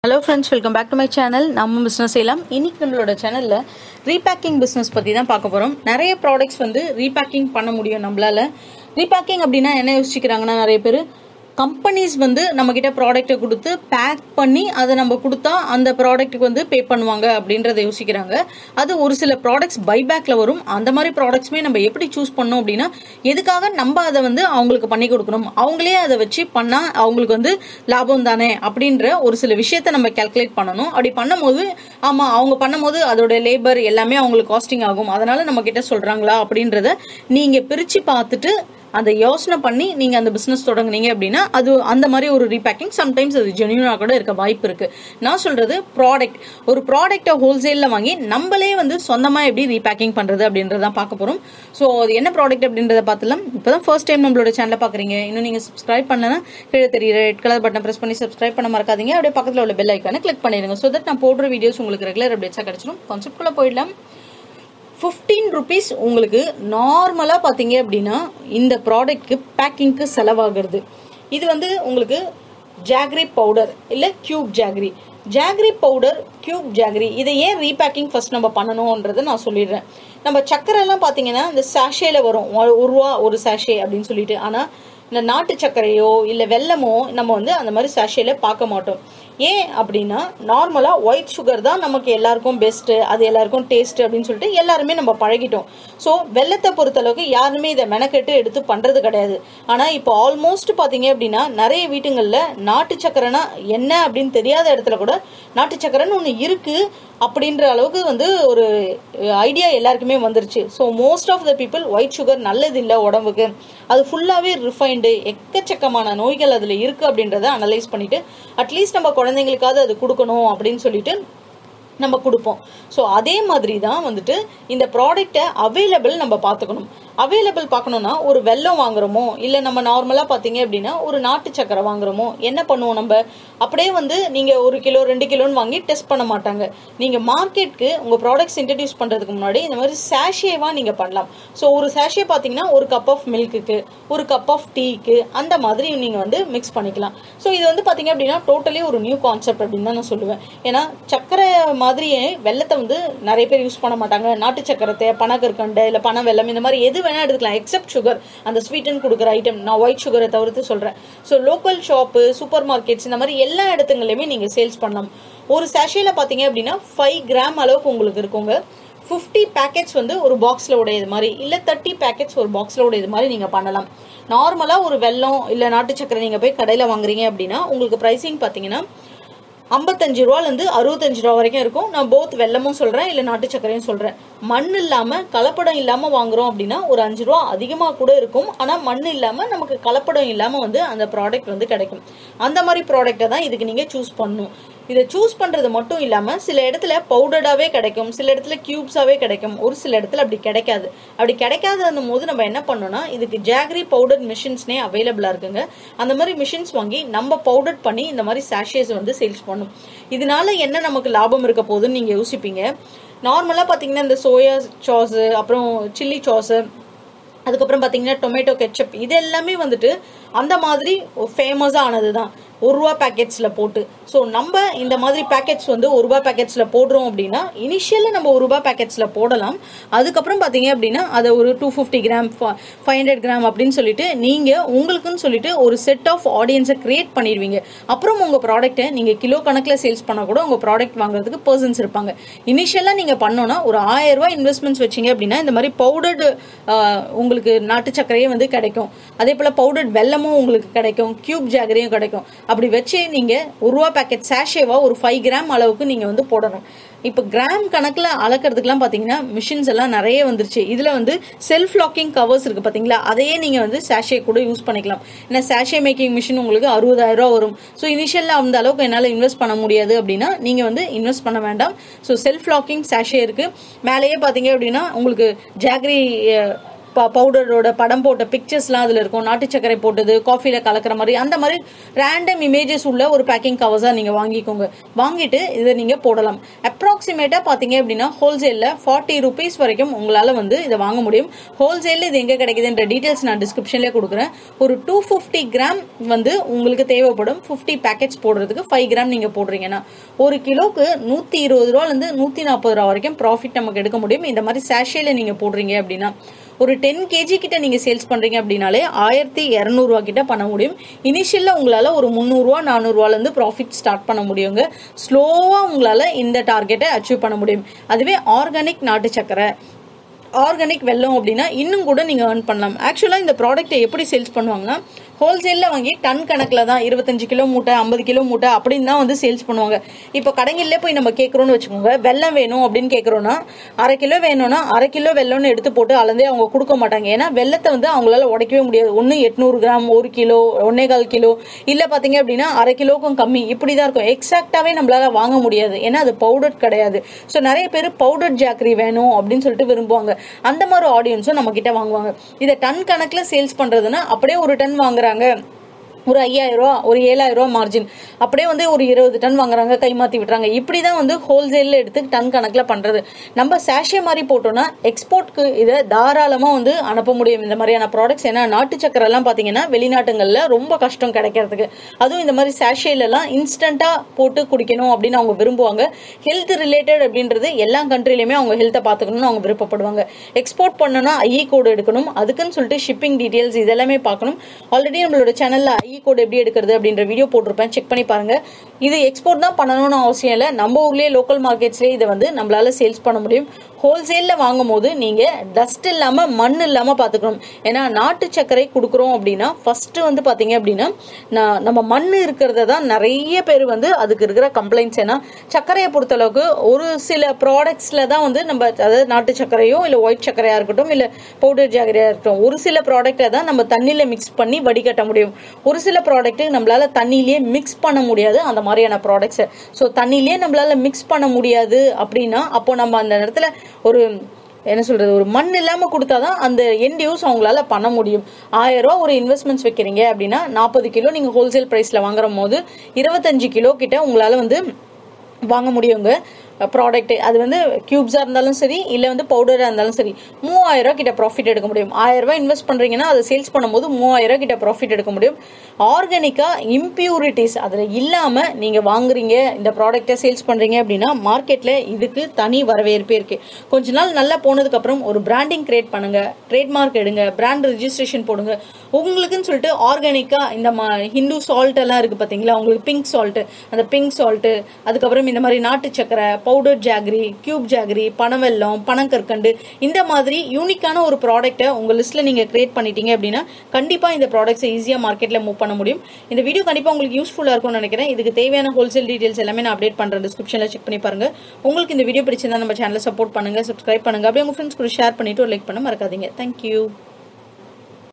hello friends welcome back to my channel நம்ம business செய்யலாம் இன்னைக்கு நம்மளோட சேனலில் ரீபேக்கிங் பிஸ்னஸ் பற்றி தான் பார்க்க போகிறோம் நிறைய ப்ராடக்ட்ஸ் வந்து ரீபேக்கிங் பண்ண முடியும் நம்மளால ரீபேக்கிங் அப்படின்னா என்ன யோசிச்சுக்கிறாங்கன்னா நிறைய பேர் கம்பெனிஸ் வந்து நம்மக்கிட்ட ப்ராடக்ட்டை கொடுத்து பேக் பண்ணி அதை நம்ம கொடுத்தா அந்த ப்ராடக்ட்டுக்கு வந்து பே பண்ணுவாங்க அப்படின்றத யோசிக்கிறாங்க அது ஒரு சில ப்ராடக்ட்ஸ் பைபேக்கில் வரும் அந்த மாதிரி ப்ராடக்ட்ஸுமே நம்ம எப்படி சூஸ் பண்ணோம் அப்படின்னா எதுக்காக நம்ம அதை வந்து அவங்களுக்கு பண்ணி கொடுக்கணும் அவங்களே அதை வச்சு பண்ணால் அவங்களுக்கு வந்து லாபம் தானே அப்படின்ற ஒரு சில விஷயத்த நம்ம கால்குலேட் பண்ணணும் அப்படி பண்ணும்போது ஆமாம் அவங்க பண்ணும்போது அதோட லேபர் எல்லாமே அவங்களுக்கு காஸ்டிங் ஆகும் அதனால நம்ம கிட்ட சொல்கிறாங்களா அப்படின்றத நீங்கள் பிரித்து பார்த்துட்டு அந்த யோசனை பண்ணி நீங்க அந்த பிசினஸ் தொடங்குனீங்க அப்படின்னா அது அந்த மாதிரி ஒரு ரீபேக்கிங் சம்டைம்ஸ் அது ஜென்யூனா கூட இருக்க வாய்ப்பு இருக்கு நான் சொல்றது ப்ராடக்ட் ஒரு ப்ராடக்ட்டை ஹோல்சேல்ல வாங்கி நம்மளே வந்து சொந்தமா எப்படி ரீபேக்கிங் பண்றது அப்படின்றத பார்க்க போறோம் ஸோ அது என்ன ப்ராடக்ட் அப்படின்றத பார்த்துலாம் இப்போதான் ஃபர்ஸ்ட் டைம் நம்மளோட சேனலை பாக்குறீங்க இன்னும் நீங்க சப்ஸ்கிரைப் பண்ணலன்னா கீழே தெரியுற ரெட் கலர் பட்டன் பிரஸ் பண்ணி சப்ஸ்கிரைப் பண்ண மறக்காதீங்க அப்படியே பக்கத்தில் உள்ள பெல் ஐக்கானை கிளிக் பண்ணிடுங்க ஸோ தட் நான் போடுற வீடியோஸ் உங்களுக்கு ரெகுலர் அப்டேட்ஸாக கிடைச்சிடும் கான்செப்ட்குள்ள போயிடலாம் ஃபிஃப்டீன் ருபீஸ் உங்களுக்கு நார்மலாக பார்த்தீங்க அப்படின்னா இந்த ப்ராடக்ட்க்கு பேக்கிங்க்கு செலவாகிறது இது வந்து உங்களுக்கு ஜாக்ரி பவுடர் இல்லை cube jaggery jaggery powder cube jaggery இதை ஏன் ரீபேக்கிங் ஃபர்ஸ்ட் நம்ம பண்ணணுன்றதை நான் சொல்லிடுறேன் நம்ம சக்கரைலாம் பார்த்தீங்கன்னா இந்த சாஷேல வரும் ஒரு ஒரு ரூபா ஒரு சாஷே அப்படின்னு சொல்லிட்டு ஆனால் இந்த நாட்டு சர்க்கரையோ இல்லை வெல்லமோ நம்ம வந்து அந்த மாதிரி சாஷேல பார்க்க மாட்டோம் ஏன் அப்படின்னா நார்மலாக ஒயிட் சுகர் தான் நமக்கு எல்லாருக்கும் பெஸ்ட்டு அது எல்லாருக்கும் டேஸ்ட் அப்படின்னு சொல்லிட்டு எல்லாருமே நம்ம பழகிட்டோம் ஸோ வெள்ளத்தை பொறுத்தளவுக்கு யாருமே இதை மெனக்கெட்டு எடுத்து பண்ணுறது கிடையாது ஆனால் இப்போ ஆல்மோஸ்ட் பார்த்தீங்க அப்படின்னா நிறைய வீட்டுங்களில் நாட்டு சக்கரைனா என்ன அப்படின்னு தெரியாத இடத்துல கூட நாட்டு சக்கரைன்னு ஒன்று இருக்குது அப்படின்ற அளவுக்கு வந்து ஒரு ஐடியா எல்லாருக்குமே வந்துருச்சு so most of the people white sugar நல்லது இல்லை உடம்புக்கு அது ஃபுல்லாகவே ரிஃபைண்டு எக்கச்சக்கமான நோய்கள் அதில் இருக்குது அப்படின்றத அனலைஸ் பண்ணிட்டு அட்லீஸ்ட் நம்ம குழந்தைங்களுக்காவது அது கொடுக்கணும் அப்படின்னு சொல்லிட்டு நம்ம கொடுப்போம் ஸோ அதே மாதிரி தான் வந்துட்டு இந்த ப்ராடக்டை அவைலபிள் நம்ம பார்த்துக்கணும் அவைலபிள் பார்க்கணும்னா ஒரு வெல்லம் வாங்குறோமோ இல்லை நம்ம நார்மலாக பார்த்தீங்க அப்படின்னா ஒரு நாட்டு சக்கரை வாங்குறோமோ என்ன பண்ணுவோம் நம்ம அப்படியே வந்து நீங்கள் ஒரு கிலோ ரெண்டு கிலோன்னு வாங்கி டெஸ்ட் பண்ண மாட்டாங்க நீங்கள் மார்க்கெட்டுக்கு உங்கள் ப்ராடக்ட்ஸ் இன்ட்ரடியூஸ் பண்ணுறதுக்கு முன்னாடி இந்த மாதிரி சேஷேவாக நீங்கள் பண்ணலாம் ஸோ ஒரு சேஷே பார்த்தீங்கன்னா ஒரு கப் ஆஃப் மில்க்குக்கு ஒரு கப் ஆஃப் டீக்கு அந்த மாதிரி நீங்கள் வந்து மிக்ஸ் பண்ணிக்கலாம் ஸோ இது வந்து பார்த்தீங்க அப்படின்னா டோட்டலி ஒரு நியூ கான்செப்ட் அப்படின்னு தான் நான் சொல்லுவேன் ஏன்னா சக்கரை மாதிரியே வெள்ளத்தை வந்து நிறைய பேர் யூஸ் பண்ண மாட்டாங்க நாட்டு சக்கரத்தை பனகற்கண்டை இல்லை பனை வெள்ளம் இந்த மாதிரி எது வேணா எடுத்துக்கலாம் எக்ஸப்ட் சுகர் அந்த ஸ்வீட்டன் கொடுக்குற ஐட்டம் நான் ஒயிட் சுகரை தவிர்த்து சொல்கிறேன் so local shop supermarkets இந்த மாதிரி எல்லா இடத்துங்களையுமே நீங்கள் சேல்ஸ் பண்ணலாம் ஒரு சேஷேல பார்த்தீங்க அப்படின்னா ஃபைவ் கிராம் அளவுக்கு உங்களுக்கு இருக்குங்க ஃபிஃப்டி பேக்கெட்ஸ் வந்து ஒரு பாக்ஸில் உடையது மாதிரி இல்லை தேர்ட்டி பேக்கெட்ஸ் ஒரு பாக்ஸில் உடையது மாதிரி நீங்கள் பண்ணலாம் நார்மலாக ஒரு வெல்லம் இல்லை நாட்டு சக்கரை நீங்கள் போய் கடையில் வாங்குறீங்க அப்படின்னா உங்களுக்கு ப்ரைஸிங் பார்த்தீங்கன்னா ஐம்பத்தஞ்சு ரூபாலேருந்து அறுபத்தஞ்சு ரூபா வரைக்கும் இருக்கும் நான் போத் வெள்ளமும் சொல்கிறேன் இல்லை நாட்டு சக்கரையும் சொல்கிறேன் மண் இல்லாமல் கலப்படம் இல்லாமல் வாங்குறோம் அப்படின்னா ஒரு அஞ்சு ரூபா அதிகமாக கூட இருக்கும் ஆனால் மண் இல்லாமல் நமக்கு கலப்படம் இல்லாமல் வந்து அந்த ப்ராடக்ட் வந்து கிடைக்கும் அந்த மாதிரி ப்ராடக்ட்டை தான் இதுக்கு நீங்கள் சூஸ் பண்ணணும் இதை சூஸ் பண்ணுறது மட்டும் இல்லாமல் சில இடத்துல பவுடர்டாகவே கிடைக்கும் சில இடத்துல கியூப்ஸாகவே கிடைக்கும் ஒரு சில இடத்துல அப்படி கிடைக்காது அப்படி கிடைக்காத போது நம்ம என்ன பண்ணோம்னா இதுக்கு ஜாக்ரி பவுடர் மிஷின்ஸ்னே அவைலபிளாக இருக்குங்க அந்த மாதிரி மிஷின்ஸ் வாங்கி நம்ம பவுடர் பண்ணி இந்த மாதிரி சாஷேஸ் வந்து சேல்ஸ் பண்ணும் இதனால என்ன நமக்கு லாபம் இருக்க போகுதுன்னு நீங்கள் யோசிப்பீங்க நார்மலாக பார்த்தீங்கன்னா இந்த சோயா சாஸு அப்புறம் சில்லி சாஸு அதுக்கப்புறம் பார்த்தீங்கன்னா டொமேட்டோ கெச்சப் இது எல்லாமே வந்துட்டு அந்த மாதிரி ஃபேமஸாக ஆனது தான் ஒரு ரூபா பேக்கெட்ஸில் போட்டு ஸோ நம்ம இந்த மாதிரி பேக்கெட்ஸ் வந்து ஒரு ரூபா பேக்கெட்ஸில் போடுறோம் அப்படின்னா இனிஷியலாக நம்ம ஒரு ரூபா பேக்கெட்ஸில் போடலாம் அதுக்கப்புறம் பார்த்தீங்க அப்படின்னா அதை ஒரு two fifty gram five hundred gram அப்படின்னு சொல்லிட்டு நீங்கள் உங்களுக்குன்னு சொல்லிட்டு ஒரு செட் ஆஃப் ஆடியன்ஸை கிரியேட் பண்ணிடுவீங்க அப்புறம் உங்கள் ப்ராடக்ட்டை நீங்கள் கிலோ கணக்கில் சேல்ஸ் பண்ணால் கூட உங்கள் ப்ராடக்ட் வாங்குறதுக்கு பர்சன்ஸ் இருப்பாங்க இனிஷியலாக நீங்கள் பண்ணோன்னா ஒரு ஆயிரம் ரூபாய் இன்வெஸ்ட்மெண்ட்ஸ் வச்சிங்க அப்படின்னா இந்த மாதிரி பவுடர்டு உங்களுக்கு நாட்டு சர்க்கரையே வந்து கிடைக்கும் அதே போல் பவுடர்ட் வெல்லமும் உங்களுக்கு கிடைக்கும் கியூப் ஜாகரையும் கிடைக்கும் அப்படி வச்சு நீங்கள் ஒரு ரூபா பேக்கெட் சேஷேவாக ஒரு ஃபைவ் கிராம் அளவுக்கு நீங்கள் வந்து போடணும் இப்போ கிராம் கணக்கில் அளக்கிறதுக்குலாம் பார்த்தீங்கன்னா மிஷின்ஸ் எல்லாம் நிறைய வந்துருச்சு இதில் வந்து செல்ஃப் லாக்கிங் கவர்ஸ் இருக்குது பார்த்தீங்களா அதையே நீங்கள் வந்து சேஷே கூட யூஸ் பண்ணிக்கலாம் ஏன்னா சேஷே மேக்கிங் மிஷின் உங்களுக்கு அறுபதாயிரம் ரூபா வரும் ஸோ இனிஷியலில் அந்த அளவுக்கு என்னால் இன்வெஸ்ட் பண்ண முடியாது அப்படின்னா நீங்கள் வந்து இன்வெஸ்ட் பண்ண வேண்டாம் ஸோ செல்ஃப் லாக்கிங் சேஷே இருக்குது மேலேயே பார்த்தீங்க அப்படின்னா உங்களுக்கு ஜாக்ரி பவுடரோட படம் போட்ட பிக்சர்ஸ்லாம் அதில் இருக்கும் நாட்டு சர்க்கரை போட்டது காஃபியில் கலக்கிற மாதிரி அந்த மாதிரி ரேண்டம் இமேஜஸ் உள்ள ஒரு பேக்கிங் கவர்ஸாக நீங்கள் வாங்கிக்கோங்க வாங்கிட்டு இதை நீங்கள் போடலாம் அப்ராக்சிமேட்டாக பார்த்தீங்க அப்படின்னா ஹோல்சேலில் ஃபார்ட்டி ருபீஸ் வரைக்கும் உங்களால் வந்து இதை வாங்க முடியும் ஹோல்சேலில் இது எங்கே கிடைக்குதுன்ற டீட்டெயில்ஸ் நான் டிஸ்கிரிப்ஷன்லேயே கொடுக்குறேன் ஒரு டூ ஃபிஃப்டி கிராம் வந்து உங்களுக்கு தேவைப்படும் ஃபிஃப்டி பேக்கெட்ஸ் போடுறதுக்கு ஃபைவ் கிராம் நீங்கள் போடுறீங்கன்னா ஒரு கிலோக்கு நூற்றி இருபது ரூபாலேருந்து நூற்றி நாற்பது ரூபா வரைக்கும் ப்ராஃபிட் நமக்கு எடுக்க முடியும் இந்த மாதிரி சேஷேல நீங்கள் போடுறீங்க அப்படின்னா ஒரு டென் கேஜி கிட்ட நீங்கள் சேல்ஸ் பண்ணுறீங்க அப்படின்னாலே ஆயிரத்தி இரநூறுவா கிட்ட பண்ண முடியும் இனிஷியலில் உங்களால் ஒரு முந்நூறுரூவா நானூறுரூவாலேருந்து ப்ராஃபிட் ஸ்டார்ட் பண்ண முடியுங்க ஸ்லோவாக உங்களால் இந்த டார்கெட்டை அச்சீவ் பண்ண முடியும் அதுவே ஆர்கானிக் நாட்டு சக்கரை ஆர்கானிக் வெல்லம் அப்படின்னா இன்னும் கூட நீங்கள் ஏர்ன் பண்ணலாம் ஆக்சுவலாக இந்த ப்ராடக்ட்டை எப்படி சேல்ஸ் பண்ணுவாங்கன்னா ஹோல்சேலில் வாங்கி டன் கணக்கில் தான் இருபத்தஞ்சு கிலோ மூட்டை ஐம்பது கிலோ மூட்டை அப்படின்னு தான் வந்து சேல்ஸ் பண்ணுவாங்க இப்போ கடைகளில் போய் நம்ம கேட்குறோன்னு வச்சுக்கோங்க வெல்லம் வேணும் அப்படின்னு கேட்குறோன்னா அரை கிலோ வேணும்னா அரை கிலோ வெல்லம்னு எடுத்து போட்டு அளந்தே அவங்க கொடுக்க மாட்டாங்க ஏன்னா வெள்ளத்தை வந்து அவங்களால உடைக்கவே முடியாது ஒன்று எட்நூறு கிராம் ஒரு கிலோ ஒன்னே கால் கிலோ இல்லை பார்த்தீங்க அப்படின்னா அரை கிலோக்கும் கம்மி இப்படி தான் இருக்கும் எக்ஸாக்டாகவே நம்மளால வாங்க முடியாது ஏன்னா அது பவுடர் கிடையாது ஸோ நிறைய பேர் பவுடர் ஜாக்கரி வேணும் அப்படின்னு சொல்லிட்டு விரும்புவாங்க அந்த மாதிரி ஆடியன்ஸும் நம்ம கிட்ட வாங்குவாங்க இதை டன் கணக்கில் சேல்ஸ் பண்ணுறதுன்னா அப்படியே ஒரு டன் வாங்குறாங்க ஒரு ஐயாயிரம் ரூபா ஒரு ஏழாயிரம் ரூபா மார்ஜின் அப்படியே வந்து ஒரு இருபது டன் வாங்குறாங்க கை மாற்றி விட்டுறாங்க இப்படி தான் வந்து ஹோல்சேலில் எடுத்து டன் கணக்கில் பண்ணுறது நம்ம சேஷே மாதிரி போட்டோம்னா எக்ஸ்போர்ட்க்கு இதை தாராளமாக வந்து அனுப்ப முடியும் இந்த மாதிரியான ப்ராடக்ட்ஸ் ஏன்னா நாட்டு சக்கரெல்லாம் பார்த்தீங்கன்னா வெளிநாட்டுங்களில் ரொம்ப கஷ்டம் கிடைக்கிறதுக்கு அதுவும் இந்த மாதிரி சேஷேலலாம் இன்ஸ்டண்ட்டாக போட்டு குடிக்கணும் அப்படின்னு அவங்க விரும்புவாங்க ஹெல்த் ரிலேட்டட் அப்படின்றது எல்லா கண்ட்ரிலையுமே அவங்க ஹெல்த்தை பார்த்துக்கணும்னு அவங்க விருப்பப்படுவாங்க எக்ஸ்போர்ட் பண்ணணும்னா ஐஇ கோடு எடுக்கணும் அதுக்குன்னு சொல்லிட்டு ஷிப்பிங் டீட்டெயில்ஸ் இதெல்லாமே பார்க்கணும் ஆல்ரெடி நம்மளோட சேனலில் ஐஇ கோட் எப்படி எடுக்கிறது அப்படின்ற வீடியோ போட்டிருப்பேன் செக் பண்ணி பாருங்க இது எக்ஸ்போர்ட் தான் பண்ணணும்னு அவசியம் இல்லை நம்ம ஊர்லேயே லோக்கல் மார்க்கெட்ஸ்லேயே இதை வந்து நம்மளால சேல்ஸ் பண்ண முடியும் ஹோல்சேலில் வாங்கும் போது நீங்கள் டஸ்ட் இல்லாமல் மண் இல்லாமல் பார்த்துக்கணும் ஏன்னா நாட்டு சர்க்கரை கொடுக்குறோம் அப்படின்னா ஃபர்ஸ்ட் வந்து பார்த்தீங்க அப்படின்னா நான் நம்ம மண் இருக்கிறத தான் நிறைய பேர் வந்து அதுக்கு இருக்கிற கம்ப்ளைண்ட்ஸ் ஏன்னா சர்க்கரையை பொறுத்தளவுக்கு ஒரு சில ப்ராடக்ட்ஸில் தான் வந்து நம்ம அதாவது நாட்டு சர்க்கரையோ இல்லை ஒயிட் சர்க்கரையாக இருக்கட்டும் இல்லை பவுடர் ஜாகரையாக இருக்கட்டும் ஒரு சில ப்ராடக்ட்டை தான் நம்ம தண்ணியில் மிக்ஸ் பண்ணி வடிகட்ட முடியும் ஒரு சில ப்ராடக்ட்டு நம்மளால தண்ணியிலேயே மிக்ஸ் பண்ண முடியாது அந்த மாதிரியான ப்ராடக்ட்ஸை ஸோ தண்ணியிலேயே நம்மளால மிக்ஸ் பண்ண முடியாது அப்படின்னா அப்போ நம்ம அந்த இடத்துல ஒரு என்ன சொல்றது ஒரு மண் இல்லாம கொடுத்தாதான் அந்த எண்ட் யூஸ் அவங்களால பண்ண முடியும் ஆயிரம் ரூபா ஒரு இன்வெஸ்ட்மெண்ட்ஸ் வைக்கிறீங்க அப்படின்னா நாற்பது கிலோ நீங்க ஹோல்சேல் பிரைஸ்ல வாங்குற போது இருபத்தஞ்சு கிலோ கிட்ட உங்களால வந்து வாங்க முடியுங்க ப்ராடக்ட் அது வந்து கியூப்ஸாக இருந்தாலும் சரி இல்லை வந்து பவுடராக இருந்தாலும் சரி மூவாயிரம் ரூபா கிட்ட ப்ராஃபிட் எடுக்க முடியும் ஆயிரம் ரூபாய் இன்வெஸ்ட் பண்ணுறீங்கன்னா அதை சேல்ஸ் பண்ணும்போது மூவாயிரம் ரூபா கிட்ட ப்ராஃபிட் எடுக்க முடியும் ஆர்கானிக்காக இம்பியூரிட்டிஸ் அதில் இல்லாமல் நீங்கள் வாங்குறீங்க இந்த ப்ராடக்ட்டை சேல்ஸ் பண்ணுறீங்க அப்படின்னா மார்க்கெட்டில் இதுக்கு தனி வரவேற்பே இருக்குது கொஞ்ச நாள் நல்லா போனதுக்கப்புறம் ஒரு பிராண்டிங் கிரியேட் பண்ணுங்க ட்ரேட்மார்க் எடுங்க பிராண்ட் ரிஜிஸ்ட்ரேஷன் போடுங்க உங்களுக்குன்னு சொல்லிட்டு ஆர்கானிக்காக இந்த மா ஹிந்து சால்ட் எல்லாம் இருக்குது பார்த்தீங்களா உங்களுக்கு பிங்க் சால்ட்டு அந்த பிங்க் சால்ட்டு அதுக்கப்புறம் இந்த மாதிரி நாட்டு சக்கரை பவுடர் ஜாகரி கியூப் ஜாகரி பனவெல்லம் பனங்கற்கண்டு இந்த மாதிரி யூனிக்கான ஒரு ப்ராடக்ட்டை உங்கள் லிஸ்ட்டில் நீங்கள் கிரியேட் பண்ணிட்டீங்க அப்படின்னா கண்டிப்பாக இந்த ப்ராடக்ட்ஸை ஈஸியாக மார்க்கெட்டில் மூவ் பண்ண முடியும் இந்த வீடியோ கண்டிப்பாக உங்களுக்கு யூஸ்ஃபுல்லாக இருக்கும்னு நினைக்கிறேன் இதுக்கு தேவையான ஹோல்சேல் டீடைல்ஸ் எல்லாமே நான் அப்டேட் பண்ணுறேன் டிஸ்கிரிப்ஷனில் செக் பண்ணி பாருங்க உங்களுக்கு இந்த வீடியோ பிடிச்சிருந்தா நம்ம சேனலை சப்போர்ட் பண்ணுங்க சப்ஸ்கிரைப் பண்ணுங்க அப்படியே உங்கள் ஃப்ரெண்ட்ஸ் கூட ஷேர் பண்ணிட்டு ஒரு லைக் பண்ண மறக்காதீங்க தேங்க்யூ